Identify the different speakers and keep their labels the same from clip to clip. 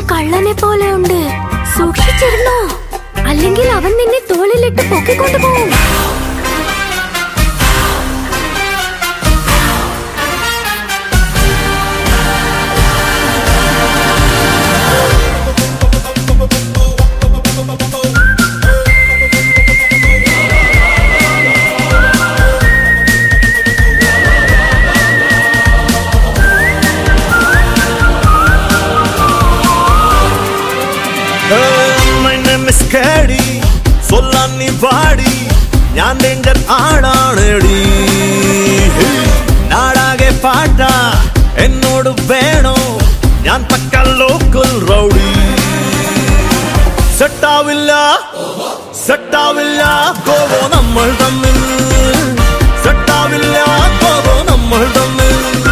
Speaker 1: കള്ളനെ പോലെ ഉണ്ട് സൂക്ഷിച്ചിരുന്നോ അല്ലെങ്കിൽ അവൻ നിന്നെ തോളിലിട്ട് പൊക്കിക്കൊണ്ടു പോകും
Speaker 2: My name is Caddy. സൊല്ലാൻ നീ പാടി ഞാൻ ഡേഞ്ചർ ആടാണെടി നാടാകെ പാട്ട എന്നോട് വേണോ ഞാൻ പക്ക ലോക്കൽ റൗഡി സെട്ടാവില്ല സെട്ടാവില്ല ഗോവോ നമ്മൾ തമ്മിൽ സെട്ടാവില്ല ഗോവോ നമ്മൾ തമ്മിൽ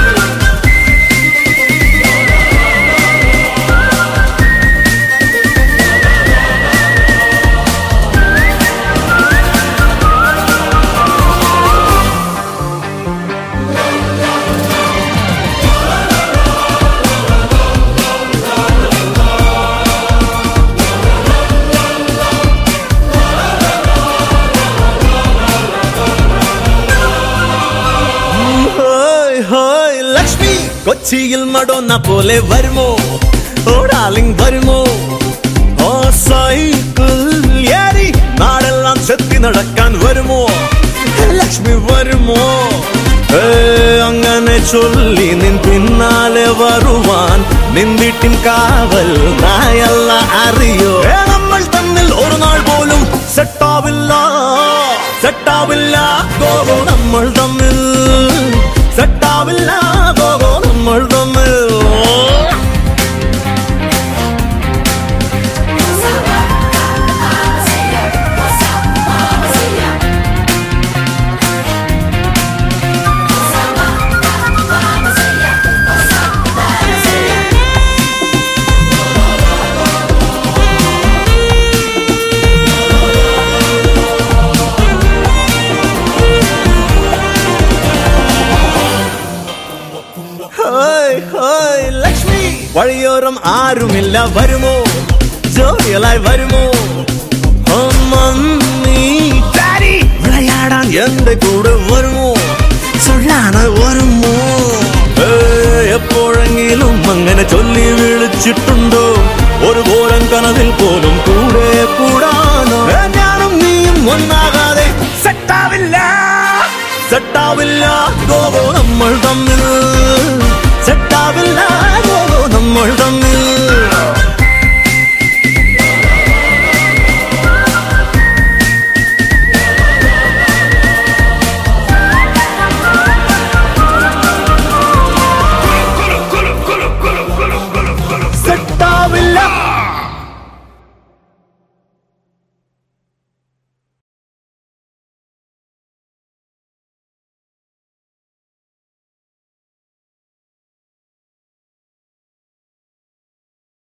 Speaker 2: ഹോയ് ഹോയ് ലക്ഷ്മി കൊച്ചിയിൽ മടോന്ന പോലെ വരുമോ ഓടാലിംഗ് വരുമോ ഓ സൈക്കിൾ ഏറി നാടെല്ലാം ചെത്തി നടക്കാൻ വരുമോ ലക്ഷ്മി വരുമോ ഏ, അങ്ങനെ ചൊല്ലി നിൻ പിന്നാലെ വരുവാൻ നിൻ വീട്ടിൻ കാവൽ നായല്ല അറിയോ ഏ, നമ്മൾ തമ്മിൽ ഒരു നാൾ പോലും സെട്ടാവില്ല സെട്ടാവില്ല ഗോഗോ നമ്മൾ തമ്മിൽ സെട്ടാവില്ല ഗോഗോ നമ്മൾ തമ്മിൽ ഹോയ് ഹോയ് ലക്ഷ്മി വഴിയോരം ആരുമില്ല വരുമോ ജോലികളായി വരുമോ ഓ, മമ്മി, ഡാഡി, വിളയാടാൻ എന്റെ കൂടെ വരുമോ ചൊല്ലാന് വരുമോ ഏ, എപ്പോഴെങ്കിലും അങ്ങനെ ചൊല്ലി വിളിച്ചിട്ടുണ്ടോ ഒരു പോരം കനവിൽ പോലും കൂടെ കൂടാനോ ഏ, ഞാനും നീയും ഒന്നാകാതെ സെറ്റാവില്ല സെറ്റാവില്ല ഗോവോ നമ്മൾ തമ്മിൽ സെറ്റാവില്ല ഗോവോ നമ്മൾ തമ്മിൽ